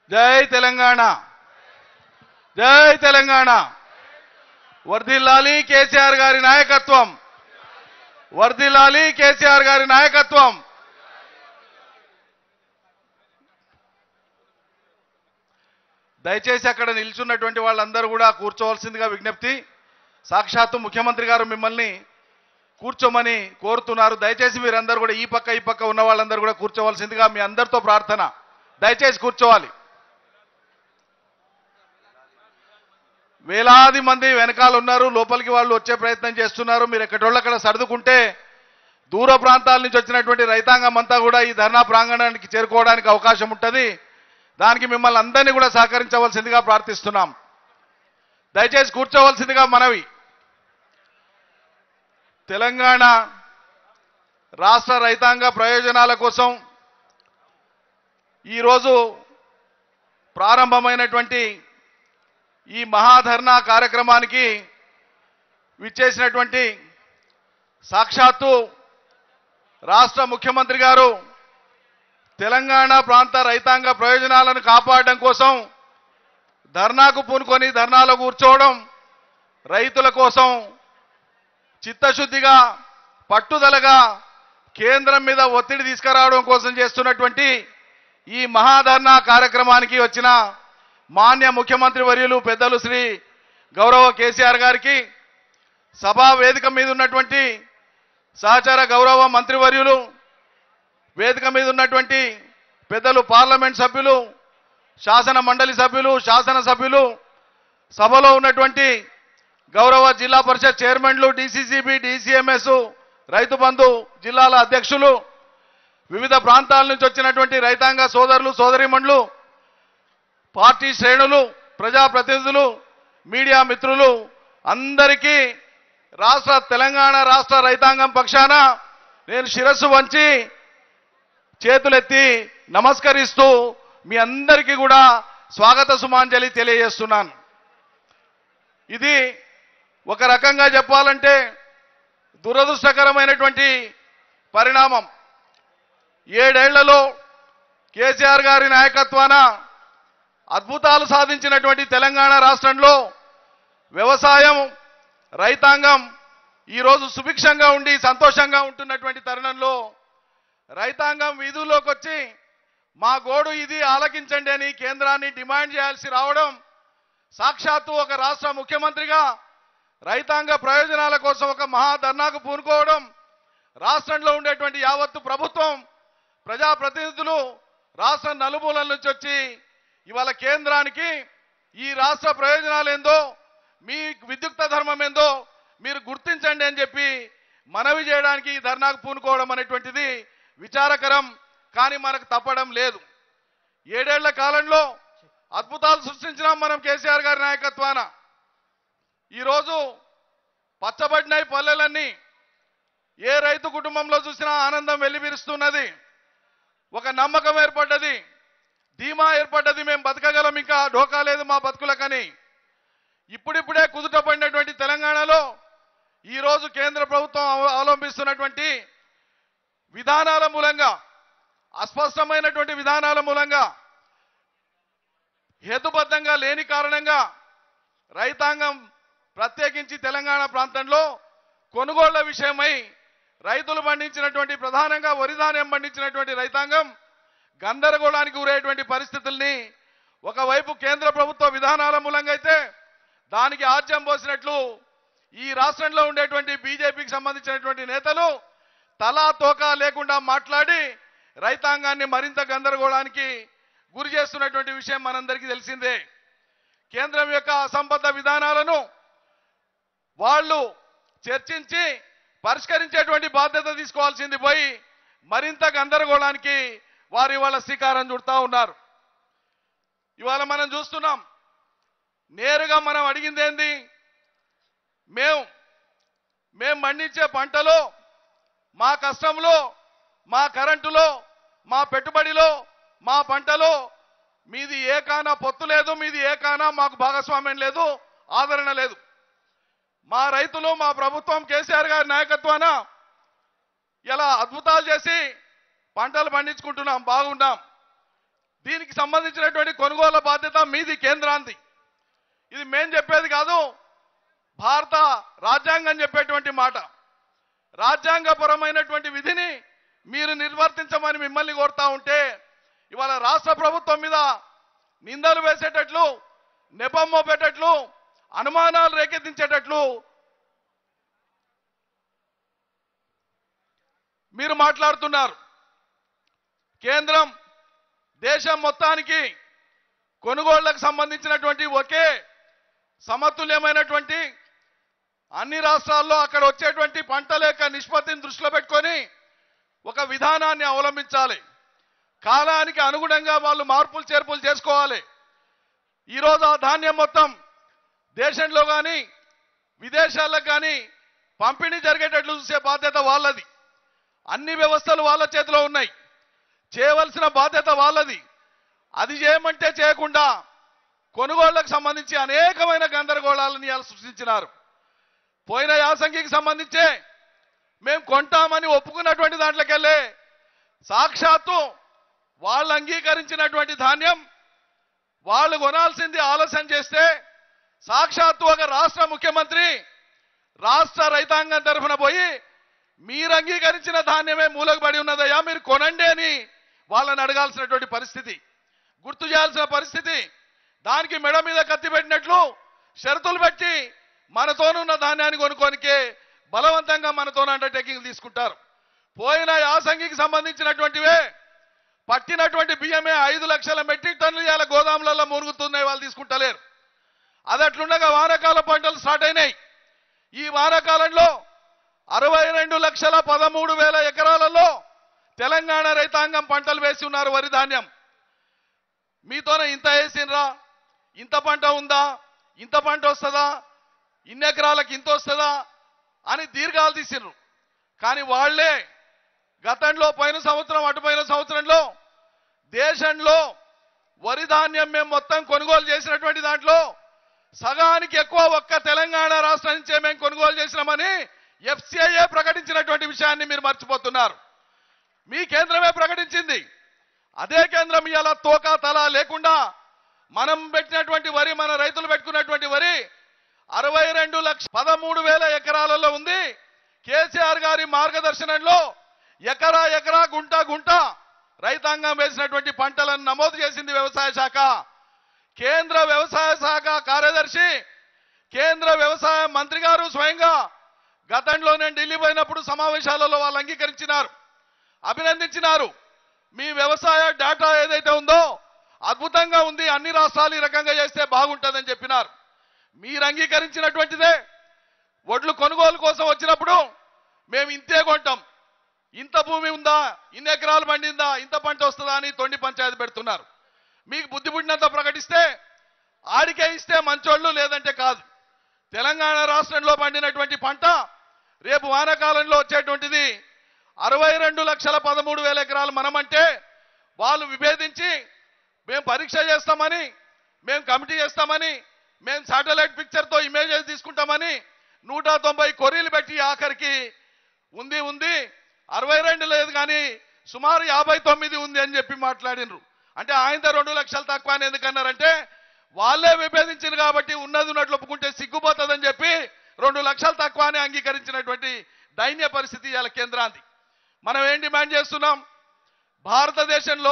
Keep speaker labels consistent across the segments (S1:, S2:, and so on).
S1: జై తెలంగాణ జై తెలంగాణ వర్ధిల్లాలి కేసీఆర్ గారి నాయకత్వం వర్ధిల్లాలి కేసీఆర్ గారి నాయకత్వం దయచేసి అక్కడ నిల్చున్నటువంటి వాళ్ళందరూ కూడా కూర్చోవలసిందిగా విజ్ఞప్తి సాక్షాత్తు ముఖ్యమంత్రి గారు మిమ్మల్ని కూర్చోమని కోరుతున్నారు దయచేసి మీరందరూ కూడా ఈ పక్క ఈ పక్క ఉన్న వాళ్ళందరూ కూడా కూర్చోవలసిందిగా మీ అందరితో ప్రార్థన దయచేసి కూర్చోవాలి వేలాది మంది వెనకాల ఉన్నారు లోపలికి వాళ్ళు వచ్చే ప్రయత్నం చేస్తున్నారు మీరు ఎక్కడోళ్ళు అక్కడ సర్దుకుంటే దూర ప్రాంతాల నుంచి వచ్చినటువంటి రైతాంగం అంతా కూడా ఈ ధర్నా ప్రాంగణానికి చేరుకోవడానికి అవకాశం ఉంటుంది దానికి మిమ్మల్ని అందరినీ కూడా సహకరించవలసిందిగా ప్రార్థిస్తున్నాం దయచేసి కూర్చోవలసిందిగా మనవి తెలంగాణ రాష్ట్ర రైతాంగ ప్రయోజనాల కోసం ఈరోజు ప్రారంభమైనటువంటి ఈ మహాధర్నా కార్యక్రమానికి విచ్చేసినటువంటి సాక్షాత్తు రాష్ట్ర ముఖ్యమంత్రి గారు తెలంగాణ ప్రాంత రైతాంగ ప్రయోజనాలను కాపాడడం కోసం ధర్నాకు పూనుకొని ధర్నాలో కూర్చోవడం రైతుల కోసం చిత్తశుద్ధిగా పట్టుదలగా కేంద్రం మీద ఒత్తిడి తీసుకురావడం కోసం చేస్తున్నటువంటి ఈ మహాధర్నా కార్యక్రమానికి వచ్చిన మాన్య ముఖ్యమంత్రి వర్యులు పెద్దలు శ్రీ గౌరవ కేసీఆర్ గారికి సభా వేదిక మీద ఉన్నటువంటి సహచార గౌరవ మంత్రివర్యులు వేదిక మీద ఉన్నటువంటి పెద్దలు పార్లమెంట్ సభ్యులు శాసన మండలి సభ్యులు శాసన సభ్యులు సభలో ఉన్నటువంటి గౌరవ జిల్లా పరిషత్ చైర్మన్లు డిసిసిబి డిసిఎంఎస్ రైతు బంధు జిల్లాల అధ్యక్షులు వివిధ ప్రాంతాల నుంచి వచ్చినటువంటి రైతాంగ సోదరులు సోదరిమణులు పార్టీ శ్రేణులు ప్రజాప్రతినిధులు మీడియా మిత్రులు అందరికీ రాష్ట్ర తెలంగాణ రాష్ట్ర రైతాంగం పక్షాన నేను శిరస్సు వంచి చేతులెత్తి నమస్కరిస్తూ మీ అందరికీ కూడా స్వాగత సుమాంజలి తెలియజేస్తున్నాను ఇది ఒక రకంగా చెప్పాలంటే దురదృష్టకరమైనటువంటి పరిణామం ఏడేళ్లలో కేసీఆర్ గారి నాయకత్వాన అద్భుతాలు సాధించినటువంటి తెలంగాణ రాష్ట్రంలో వ్యవసాయం రైతాంగం ఈరోజు సుభిక్షంగా ఉండి సంతోషంగా ఉంటున్నటువంటి తరుణంలో రైతాంగం వీధుల్లోకి వచ్చి మా గోడు ఇది ఆలకించండి అని కేంద్రాన్ని డిమాండ్ చేయాల్సి రావడం సాక్షాత్తు ఒక రాష్ట్ర ముఖ్యమంత్రిగా రైతాంగ ప్రయోజనాల కోసం ఒక మహాధర్నాకు పూనుకోవడం రాష్ట్రంలో ఉండేటువంటి యావత్తు ప్రభుత్వం ప్రజాప్రతినిధులు రాష్ట్ర నలుమూలల నుంచి వచ్చి ఇవాళ కేంద్రానికి ఈ రాష్ట్ర ప్రయోజనాలు ఏందో మీ విద్యుక్త ధర్మం ఏందో మీరు గుర్తించండి అని చెప్పి మనవి చేయడానికి ఈ ధర్నాకు పూనుకోవడం అనేటువంటిది విచారకరం కానీ మనకు తప్పడం లేదు ఏడేళ్ల కాలంలో అద్భుతాలు సృష్టించినాం మనం కేసీఆర్ గారి నాయకత్వాన ఈరోజు పచ్చబడినాయి పల్లెలన్నీ ఏ రైతు కుటుంబంలో చూసినా ఆనందం వెల్లివిరుస్తున్నది ఒక నమ్మకం ఏర్పడ్డది ధీమా ఏర్పడ్డది మేము బతకగలం ఇంకా ఢోకా లేదు మా బతుకులకని ఇప్పుడిప్పుడే కుదుట పడినటువంటి తెలంగాణలో ఈరోజు కేంద్ర ప్రభుత్వం అవ- అవలంబిస్తున్నటువంటి విధానాల మూలంగా అస్పష్టమైనటువంటి విధానాల మూలంగా హేతుబద్ధంగా లేని కారణంగా రైతాంగం ప్రత్యేకించి తెలంగాణ ప్రాంతంలో కొనుగోళ్ల విషయమై రైతులు పండించినటువంటి ప్రధానంగా వరి ధాన్యం పండించినటువంటి రైతాంగం గందరగోళానికి గురయ్యేటువంటి పరిస్థితుల్ని ఒకవైపు కేంద్ర ప్రభుత్వ విధానాల మూలంగా అయితే దానికి ఆజ్యం పోసినట్లు ఈ రాష్ట్రంలో ఉండేటువంటి బీజేపీకి సంబంధించినటువంటి నేతలు తలా తోక లేకుండా మాట్లాడి రైతాంగాన్ని మరింత గందరగోళానికి గురి చేస్తున్నటువంటి విషయం మనందరికీ తెలిసిందే కేంద్రం యొక్క అసంబద్ధ విధానాలను వాళ్ళు చర్చించి పరిష్కరించేటువంటి బాధ్యత తీసుకోవాల్సింది పోయి మరింత గందరగోళానికి వారు ఇవాళ శ్రీకారం చుడతా ఉన్నారు ఇవాళ మనం చూస్తున్నాం నేరుగా మనం అడిగింది ఏంది మేము మేము పండించే పంటలో మా కష్టంలో మా కరెంటులో మా పెట్టుబడిలో మా పంటలో మీది ఏ కానా పొత్తు లేదు మీది ఏ కానా మాకు భాగస్వామ్యం లేదు ఆదరణ లేదు మా రైతులు మా ప్రభుత్వం కేసీఆర్ గారి నాయకత్వాన ఇలా అద్భుతాలు చేసి పంటలు పండించుకుంటున్నాం బాగున్నాం దీనికి సంబంధించినటువంటి కొనుగోలు బాధ్యత మీది కేంద్రాంది ఇది మేం చెప్పేది కాదు భారత రాజ్యాంగం చెప్పేటువంటి మాట రాజ్యాంగపరమైనటువంటి విధిని మీరు నిర్వర్తించమని మిమ్మల్ని కోరుతా ఉంటే ఇవాళ రాష్ట్ర ప్రభుత్వం మీద నిందలు వేసేటట్లు నెపం మోపేటట్లు అనుమానాలు రేకెత్తించేటట్లు మీరు మాట్లాడుతున్నారు కేంద్రం దేశం మొత్తానికి కొనుగోళ్లకు సంబంధించినటువంటి ఒకే సమతుల్యమైనటువంటి అన్ని రాష్ట్రాల్లో అక్కడ వచ్చేటువంటి పంటల యొక్క నిష్పత్తిని దృష్టిలో పెట్టుకొని ఒక విధానాన్ని అవలంబించాలి కాలానికి అనుగుణంగా వాళ్ళు మార్పులు చేర్పులు చేసుకోవాలి ఈరోజు ఆ ధాన్యం మొత్తం దేశంలో కానీ విదేశాలకు కానీ పంపిణీ జరిగేటట్లు చూసే బాధ్యత వాళ్ళది అన్ని వ్యవస్థలు వాళ్ళ చేతిలో ఉన్నాయి చేయవలసిన బాధ్యత వాళ్ళది అది చేయమంటే చేయకుండా కొనుగోళ్లకు సంబంధించి అనేకమైన గందరగోళాలను ఇవాళ సృష్టించినారు పోయిన యాసంగికి సంబంధించే మేము కొంటామని ఒప్పుకున్నటువంటి దాంట్లోకెళ్ళే సాక్షాత్తు వాళ్ళు అంగీకరించినటువంటి ధాన్యం వాళ్ళు కొనాల్సింది ఆలస్యం చేస్తే సాక్షాత్తు ఒక రాష్ట్ర ముఖ్యమంత్రి రాష్ట్ర రైతాంగం తరఫున పోయి మీరు అంగీకరించిన ధాన్యమే మూలకు పడి ఉన్నదయ్యా మీరు కొనండి అని వాళ్ళని అడగాల్సినటువంటి పరిస్థితి గుర్తు చేయాల్సిన పరిస్థితి దానికి మెడ మీద కత్తి పెట్టినట్లు షరతులు పెట్టి మనతోనున్న ధాన్యాన్ని కొనుక్కోనికే బలవంతంగా మనతోన అండర్టేకింగ్ తీసుకుంటారు పోయిన యాసంగికి సంబంధించినటువంటివే పట్టినటువంటి బియ్యమే ఐదు లక్షల మెట్రిక్ టన్నులు ఇవాళ గోదాములలో మురుగుతున్నాయి వాళ్ళు తీసుకుంటలేరు అది అట్లుండగా వానాకాల పంటలు స్టార్ట్ అయినాయి ఈ వానాకాలంలో అరవై రెండు లక్షల పదమూడు వేల ఎకరాలలో తెలంగాణ రైతాంగం పంటలు వేసి ఉన్నారు వరి ధాన్యం మీతోనే ఇంత వేసినరా ఇంత పంట ఉందా ఇంత పంట వస్తుందా ఇన్ని ఎకరాలకు ఇంత వస్తుందా అని దీర్ఘాలు తీసిండ్రు కానీ వాళ్ళే గతంలో పోయిన సంవత్సరం అటుపోయిన సంవత్సరంలో దేశంలో వరి ధాన్యం మేము మొత్తం కొనుగోలు చేసినటువంటి దాంట్లో సగానికి ఎక్కువ ఒక్క తెలంగాణ రాష్ట్రం నుంచే మేము కొనుగోలు చేసినామని ఎఫ్సిఐఏ ప్రకటించినటువంటి విషయాన్ని మీరు మర్చిపోతున్నారు మీ కేంద్రమే ప్రకటించింది అదే కేంద్రం ఇలా తోక తల లేకుండా మనం పెట్టినటువంటి వరి మన రైతులు పెట్టుకున్నటువంటి వరి అరవై రెండు లక్ష పదమూడు వేల ఎకరాలలో ఉంది కేసీఆర్ గారి మార్గదర్శనంలో ఎకరా ఎకరా గుంట గుంట రైతాంగం వేసినటువంటి పంటలను నమోదు చేసింది వ్యవసాయ శాఖ కేంద్ర వ్యవసాయ శాఖ కార్యదర్శి కేంద్ర వ్యవసాయ మంత్రి గారు స్వయంగా గతంలో నేను ఢిల్లీ పోయినప్పుడు సమావేశాలలో వాళ్ళు అంగీకరించినారు అభినందించినారు మీ వ్యవసాయ డేటా ఏదైతే ఉందో అద్భుతంగా ఉంది అన్ని రాష్ట్రాలు ఈ రకంగా చేస్తే బాగుంటుందని చెప్పినారు మీరు అంగీకరించినటువంటిదే వడ్లు కొనుగోలు కోసం వచ్చినప్పుడు మేము ఇంతే కొంటాం ఇంత భూమి ఉందా ఇన్ని ఎకరాలు పండిందా ఇంత పంట వస్తుందా అని తొండి పంచాయతీ పెడుతున్నారు మీకు బుద్ధి పుట్టినంత ప్రకటిస్తే ఆడికే ఇస్తే మంచోళ్ళు లేదంటే కాదు తెలంగాణ రాష్ట్రంలో పండినటువంటి పంట రేపు వానాకాలంలో వచ్చేటువంటిది అరవై రెండు లక్షల పదమూడు వేల ఎకరాలు మనమంటే వాళ్ళు విభేదించి మేము పరీక్ష చేస్తామని మేము కమిటీ చేస్తామని మేము శాటిలైట్ పిక్చర్తో ఇమేజెస్ తీసుకుంటామని నూట తొంభై కొరీలు పెట్టి ఆఖరికి ఉంది ఉంది అరవై రెండు లేదు కానీ సుమారు యాభై తొమ్మిది ఉంది అని చెప్పి మాట్లాడినరు అంటే ఆయనతో రెండు లక్షలు తక్కువ అని ఎందుకన్నారంటే వాళ్ళే విభేదించారు కాబట్టి ఉన్నది ఉన్నట్లు ఒప్పుకుంటే సిగ్గుపోతుందని చెప్పి రెండు లక్షలు తక్కువ అని అంగీకరించినటువంటి దైన్య పరిస్థితి ఇవాళ కేంద్రాంది మనం ఏం డిమాండ్ చేస్తున్నాం భారతదేశంలో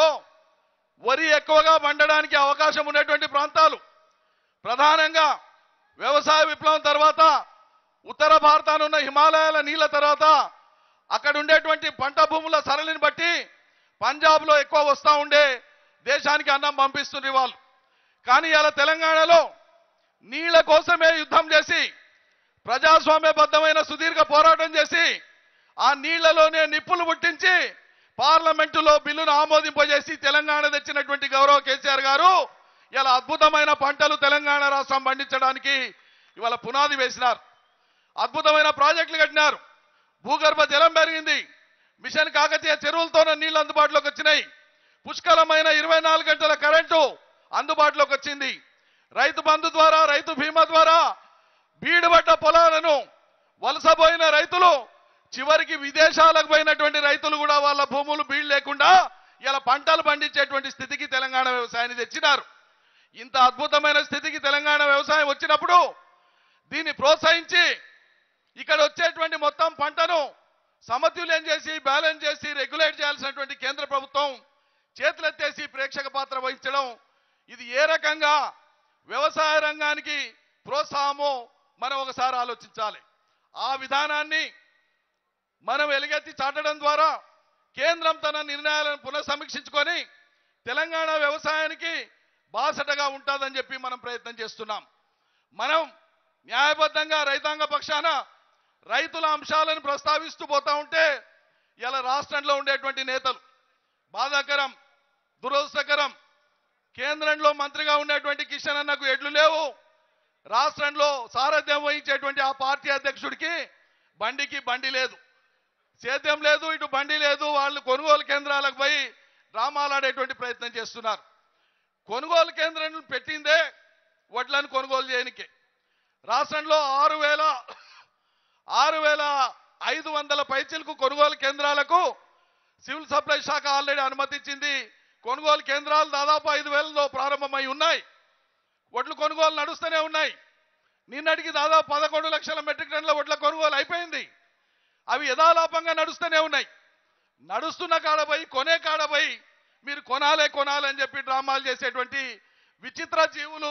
S1: వరి ఎక్కువగా పండడానికి అవకాశం ఉన్నటువంటి ప్రాంతాలు ప్రధానంగా వ్యవసాయ విప్లవం తర్వాత ఉత్తర భారతాన ఉన్న హిమాలయాల నీళ్ల తర్వాత అక్కడ ఉండేటువంటి పంట భూముల సరళిని బట్టి పంజాబ్లో ఎక్కువ వస్తూ ఉండే దేశానికి అన్నం పంపిస్తుంది వాళ్ళు కానీ ఇలా తెలంగాణలో నీళ్ల కోసమే యుద్ధం చేసి ప్రజాస్వామ్యబద్ధమైన సుదీర్ఘ పోరాటం చేసి ఆ నీళ్లలోనే నిప్పులు పుట్టించి పార్లమెంటులో బిల్లును ఆమోదింపజేసి తెలంగాణ తెచ్చినటువంటి గౌరవ కేసీఆర్ గారు ఇలా అద్భుతమైన పంటలు తెలంగాణ రాష్ట్రం పండించడానికి ఇవాళ పునాది వేసినారు అద్భుతమైన ప్రాజెక్టులు కట్టినారు భూగర్భ జలం పెరిగింది మిషన్ కాకతీయ చెరువులతోనే నీళ్లు అందుబాటులోకి వచ్చినాయి పుష్కలమైన ఇరవై నాలుగు గంటల కరెంటు అందుబాటులోకి వచ్చింది రైతు బంధు ద్వారా రైతు బీమా ద్వారా బీడుబడ్డ పొలాలను వలసపోయిన రైతులు చివరికి విదేశాలకు పోయినటువంటి రైతులు కూడా వాళ్ళ భూములు బీడు లేకుండా ఇలా పంటలు పండించేటువంటి స్థితికి తెలంగాణ వ్యవసాయాన్ని తెచ్చినారు ఇంత అద్భుతమైన స్థితికి తెలంగాణ వ్యవసాయం వచ్చినప్పుడు దీన్ని ప్రోత్సహించి ఇక్కడ వచ్చేటువంటి మొత్తం పంటను సమతుల్యం చేసి బ్యాలెన్స్ చేసి రెగ్యులేట్ చేయాల్సినటువంటి కేంద్ర ప్రభుత్వం చేతులెత్తేసి ప్రేక్షక పాత్ర వహించడం ఇది ఏ రకంగా వ్యవసాయ రంగానికి ప్రోత్సాహమో మనం ఒకసారి ఆలోచించాలి ఆ విధానాన్ని మనం ఎలుగెత్తి చాటడం ద్వారా కేంద్రం తన నిర్ణయాలను పునఃసమీక్షించుకొని తెలంగాణ వ్యవసాయానికి బాసటగా ఉంటుందని చెప్పి మనం ప్రయత్నం చేస్తున్నాం మనం న్యాయబద్ధంగా రైతాంగ పక్షాన రైతుల అంశాలను ప్రస్తావిస్తూ పోతా ఉంటే ఇలా రాష్ట్రంలో ఉండేటువంటి నేతలు బాధాకరం దురదృష్టకరం కేంద్రంలో మంత్రిగా ఉండేటువంటి కిషన్ అన్నకు ఎడ్లు లేవు రాష్ట్రంలో సారథ్యం వహించేటువంటి ఆ పార్టీ అధ్యక్షుడికి బండికి బండి లేదు సేద్యం లేదు ఇటు బండి లేదు వాళ్ళు కొనుగోలు కేంద్రాలకు పోయి డ్రామాలు ఆడేటువంటి ప్రయత్నం చేస్తున్నారు కొనుగోలు కేంద్రం పెట్టిందే వడ్లను కొనుగోలు చేయనికే రాష్ట్రంలో ఆరు వేల ఆరు వేల ఐదు వందల పైచీలకు కొనుగోలు కేంద్రాలకు సివిల్ సప్లై శాఖ ఆల్రెడీ అనుమతించింది కొనుగోలు కేంద్రాలు దాదాపు ఐదు వేలలో ప్రారంభమై ఉన్నాయి వడ్లు కొనుగోలు నడుస్తూనే ఉన్నాయి నిన్నటికి దాదాపు పదకొండు లక్షల మెట్రిక్ టన్నుల వడ్ల కొనుగోలు అయిపోయింది అవి యథాలాపంగా నడుస్తూనే ఉన్నాయి నడుస్తున్న కాడపై కొనే కాడపై మీరు కొనాలే కొనాలని చెప్పి డ్రామాలు చేసేటువంటి విచిత్ర జీవులు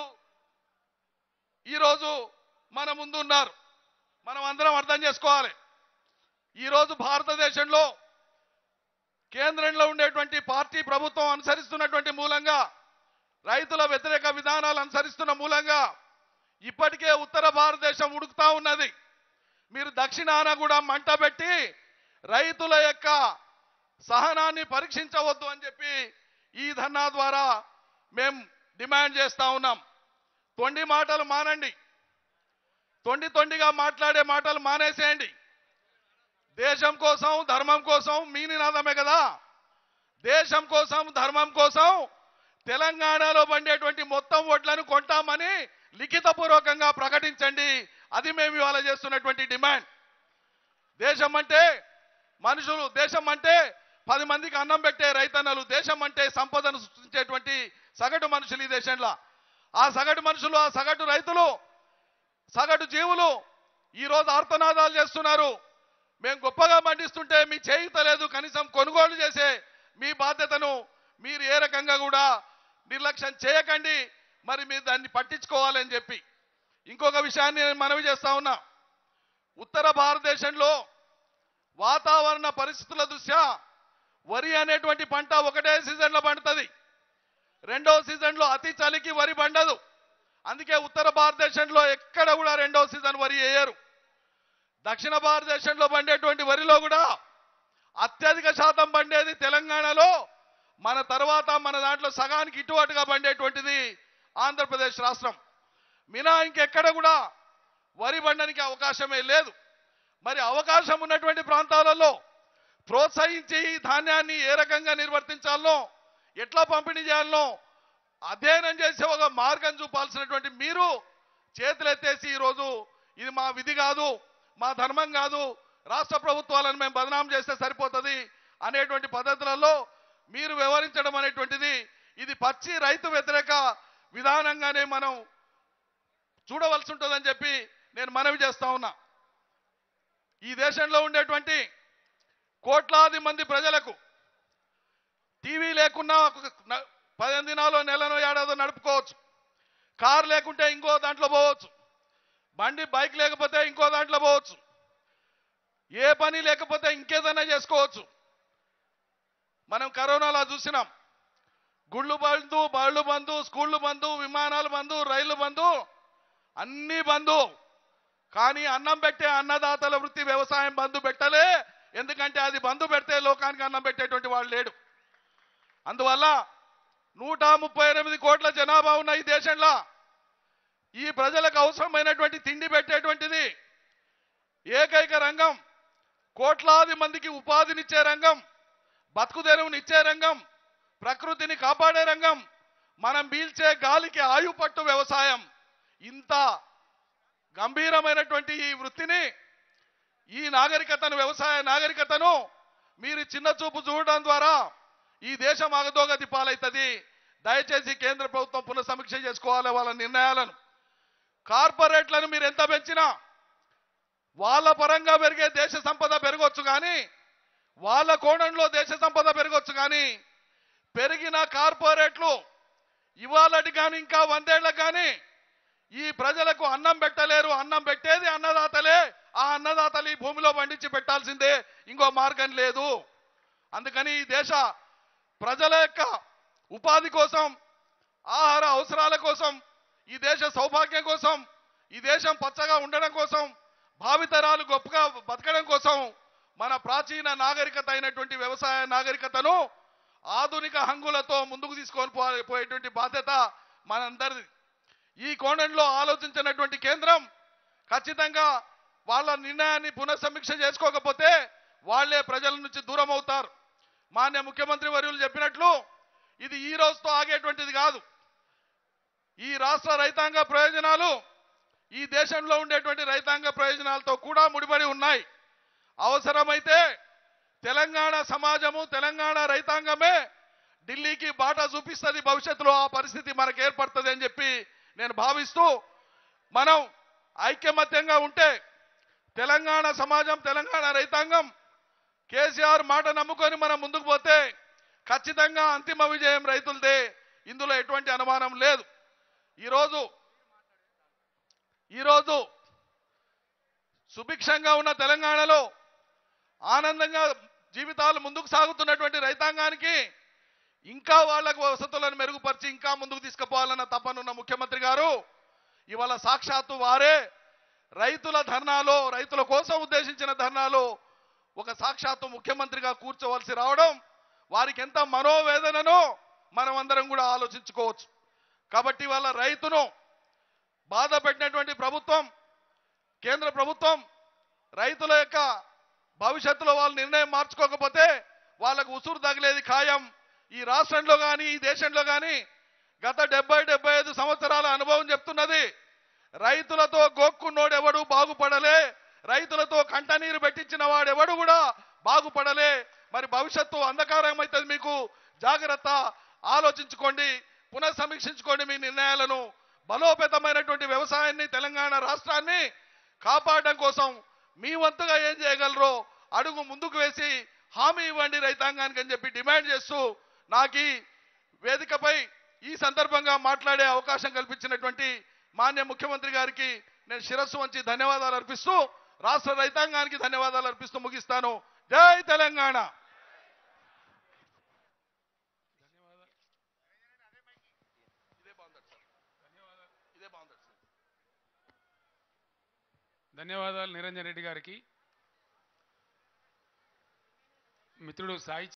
S1: ఈరోజు మన ముందు ఉన్నారు మనం అందరం అర్థం చేసుకోవాలి ఈరోజు భారతదేశంలో కేంద్రంలో ఉండేటువంటి పార్టీ ప్రభుత్వం అనుసరిస్తున్నటువంటి మూలంగా రైతుల వ్యతిరేక విధానాలు అనుసరిస్తున్న మూలంగా ఇప్పటికే ఉత్తర భారతదేశం ఉడుకుతా ఉన్నది మీరు దక్షిణాన కూడా మంట పెట్టి రైతుల యొక్క సహనాన్ని పరీక్షించవద్దు అని చెప్పి ఈ ధర్నా ద్వారా మేము డిమాండ్ చేస్తా ఉన్నాం తొండి మాటలు మానండి తొండి తొండిగా మాట్లాడే మాటలు మానేసేయండి దేశం కోసం ధర్మం కోసం మీ నినాదమే కదా దేశం కోసం ధర్మం కోసం తెలంగాణలో పండేటువంటి మొత్తం ఓట్లను కొంటామని లిఖితపూర్వకంగా ప్రకటించండి అది మేము ఇవాళ చేస్తున్నటువంటి డిమాండ్ దేశం అంటే మనుషులు దేశం అంటే పది మందికి అన్నం పెట్టే రైతన్నలు దేశం అంటే సంపదను సృష్టించేటువంటి సగటు మనుషులు ఈ దేశంలో ఆ సగటు మనుషులు ఆ సగటు రైతులు సగటు జీవులు ఈరోజు ఆర్తనాదాలు చేస్తున్నారు మేము గొప్పగా పండిస్తుంటే మీ చేయిత లేదు కనీసం కొనుగోలు చేసే మీ బాధ్యతను మీరు ఏ రకంగా కూడా నిర్లక్ష్యం చేయకండి మరి మీరు దాన్ని పట్టించుకోవాలని చెప్పి ఇంకొక విషయాన్ని నేను మనవి చేస్తా ఉన్నా ఉత్తర భారతదేశంలో వాతావరణ పరిస్థితుల దృష్ట్యా వరి అనేటువంటి పంట ఒకటే సీజన్లో పండుతుంది రెండో సీజన్లో అతి చలికి వరి పండదు అందుకే ఉత్తర భారతదేశంలో ఎక్కడ కూడా రెండో సీజన్ వరి వేయరు దక్షిణ భారతదేశంలో పండేటువంటి వరిలో కూడా అత్యధిక శాతం పండేది తెలంగాణలో మన తర్వాత మన దాంట్లో సగానికి ఇటువటుగా పండేటువంటిది ఆంధ్రప్రదేశ్ రాష్ట్రం మినా ఇంకెక్కడ కూడా వరి పండడానికి అవకాశమే లేదు మరి అవకాశం ఉన్నటువంటి ప్రాంతాలలో ప్రోత్సహించి ఈ ధాన్యాన్ని ఏ రకంగా నిర్వర్తించాలనో ఎట్లా పంపిణీ చేయాలనో అధ్యయనం చేసి ఒక మార్గం చూపాల్సినటువంటి మీరు చేతులెత్తేసి ఈరోజు ఇది మా విధి కాదు మా ధర్మం కాదు రాష్ట్ర ప్రభుత్వాలను మేము బదనాం చేస్తే సరిపోతుంది అనేటువంటి పద్ధతులలో మీరు వ్యవహరించడం అనేటువంటిది ఇది పచ్చి రైతు వ్యతిరేక విధానంగానే మనం చూడవలసి ఉంటుందని చెప్పి నేను మనవి చేస్తా ఉన్నా ఈ దేశంలో ఉండేటువంటి కోట్లాది మంది ప్రజలకు టీవీ లేకున్నా ఒక న- పదిహేను దినాలు నెలలో ఏడాదో నడుపుకోవచ్చు కారు లేకుంటే ఇంకో దాంట్లో పోవచ్చు బండి బైక్ లేకపోతే ఇంకో దాంట్లో పోవచ్చు ఏ పని లేకపోతే ఇంకేదైనా చేసుకోవచ్చు మనం కరోనాలో చూసినాం గుళ్ళు బంధు బళ్ళు బంధు స్కూళ్ళు బంధు విమానాలు బంధు రైళ్లు బంధు అన్నీ బంధు కానీ అన్నం పెట్టే అన్నదాతల వృత్తి వ్యవసాయం బంధు పెట్టలే ఎందుకంటే అది బంధు పెడితే లోకానికి అన్నం పెట్టేటువంటి వాడు లేడు అందువల్ల నూట ముప్పై ఎనిమిది కోట్ల జనాభా ఉన్న ఈ దేశంలో ఈ ప్రజలకు అవసరమైనటువంటి తిండి పెట్టేటువంటిది ఏకైక రంగం కోట్లాది మందికి ఉపాధినిచ్చే రంగం బతుకు తెరువునిచ్చే రంగం ప్రకృతిని కాపాడే రంగం మనం పీల్చే గాలికి ఆయు పట్టు వ్యవసాయం ఇంత గంభీరమైనటువంటి ఈ వృత్తిని ఈ నాగరికతను వ్యవసాయ నాగరికతను మీరు చిన్న చూపు చూడడం ద్వారా ఈ దేశం అగదోగతి పాలవుతుంది దయచేసి కేంద్ర ప్రభుత్వం పునఃసమీక్ష చేసుకోవాలి వాళ్ళ నిర్ణయాలను కార్పొరేట్లను మీరు ఎంత పెంచినా వాళ్ళ పరంగా పెరిగే దేశ సంపద పెరగొచ్చు కానీ వాళ్ళ కోణంలో దేశ సంపద పెరగొచ్చు కానీ పెరిగిన కార్పొరేట్లు ఇవాళటి కానీ ఇంకా వందేళ్లకు కానీ ఈ ప్రజలకు అన్నం పెట్టలేరు అన్నం పెట్టేది అన్నదాతలే ఆ అన్నదాతలు ఈ భూమిలో పండించి పెట్టాల్సిందే ఇంకో మార్గం లేదు అందుకని ఈ దేశ ప్రజల యొక్క ఉపాధి కోసం ఆహార అవసరాల కోసం ఈ దేశ సౌభాగ్యం కోసం ఈ దేశం పచ్చగా ఉండడం కోసం భావితరాలు గొప్పగా బతకడం కోసం మన ప్రాచీన నాగరికత అయినటువంటి వ్యవసాయ నాగరికతను ఆధునిక హంగులతో ముందుకు తీసుకొని పో- పోయేటువంటి బాధ్యత మనందరిది ఈ కోణంలో ఆలోచించినటువంటి కేంద్రం ఖచ్చితంగా వాళ్ళ నిర్ణయాన్ని పునఃసమీక్ష చేసుకోకపోతే వాళ్ళే ప్రజల నుంచి దూరం అవుతారు మాన్య ముఖ్యమంత్రి వర్యులు చెప్పినట్లు ఇది ఈ రోజుతో ఆగేటువంటిది కాదు ఈ రాష్ట్ర రైతాంగ ప్రయోజనాలు ఈ దేశంలో ఉండేటువంటి రైతాంగ ప్రయోజనాలతో కూడా ముడిపడి ఉన్నాయి అవసరమైతే తెలంగాణ సమాజము తెలంగాణ రైతాంగమే ఢిల్లీకి బాటా చూపిస్తుంది భవిష్యత్తులో ఆ పరిస్థితి మనకు ఏర్పడుతుంది అని చెప్పి నేను భావిస్తూ మనం ఐక్యమత్యంగా ఉంటే తెలంగాణ సమాజం తెలంగాణ రైతాంగం కేసీఆర్ మాట నమ్ముకొని మనం ముందుకు పోతే ఖచ్చితంగా అంతిమ విజయం రైతులదే ఇందులో ఎటువంటి అనుమానం లేదు ఈరోజు ఈరోజు సుభిక్షంగా ఉన్న తెలంగాణలో ఆనందంగా జీవితాలు ముందుకు సాగుతున్నటువంటి రైతాంగానికి ఇంకా వాళ్లకు వసతులను మెరుగుపరిచి ఇంకా ముందుకు తీసుకుపోవాలన్న తపనున్న ముఖ్యమంత్రి గారు ఇవాళ సాక్షాత్తు వారే రైతుల ధర్నాలో రైతుల కోసం ఉద్దేశించిన ధర్నాలో ఒక సాక్షాత్తు ముఖ్యమంత్రిగా కూర్చోవలసి రావడం వారికి ఎంత మనోవేదననో మనం అందరం కూడా ఆలోచించుకోవచ్చు కాబట్టి వాళ్ళ రైతును బాధ పెట్టినటువంటి ప్రభుత్వం కేంద్ర ప్రభుత్వం రైతుల యొక్క భవిష్యత్తులో వాళ్ళు నిర్ణయం మార్చుకోకపోతే వాళ్ళకు ఉసురు తగిలేది ఖాయం ఈ రాష్ట్రంలో కానీ ఈ దేశంలో కానీ గత డెబ్బై డెబ్బై ఐదు సంవత్సరాల అనుభవం చెప్తున్నది రైతులతో గోక్కున్నోడెవడు బాగుపడలే రైతులతో కంటనీరు పెట్టించిన వాడెవడు కూడా బాగుపడలే మరి భవిష్యత్తు అంధకారం అవుతుంది మీకు జాగ్రత్త ఆలోచించుకోండి పునఃసమీక్షించుకోండి మీ నిర్ణయాలను బలోపేతమైనటువంటి వ్యవసాయాన్ని తెలంగాణ రాష్ట్రాన్ని కాపాడడం కోసం మీ వంతుగా ఏం చేయగలరో అడుగు ముందుకు వేసి హామీ ఇవ్వండి రైతాంగానికి అని చెప్పి డిమాండ్ చేస్తూ నాకు ఈ వేదికపై ఈ సందర్భంగా మాట్లాడే అవకాశం కల్పించినటువంటి మాన్య ముఖ్యమంత్రి గారికి నేను శిరస్సు వంచి ధన్యవాదాలు అర్పిస్తూ రాష్ట్ర రైతాంగానికి ధన్యవాదాలు అర్పిస్తూ ముగిస్తాను జై తెలంగాణ ఇదే బాగుంది సార్ ఇదే బాగుంది సార్
S2: ధన్యవాదాలు నిరంజన్ రెడ్డి గారికి మిత్రుడు సాయి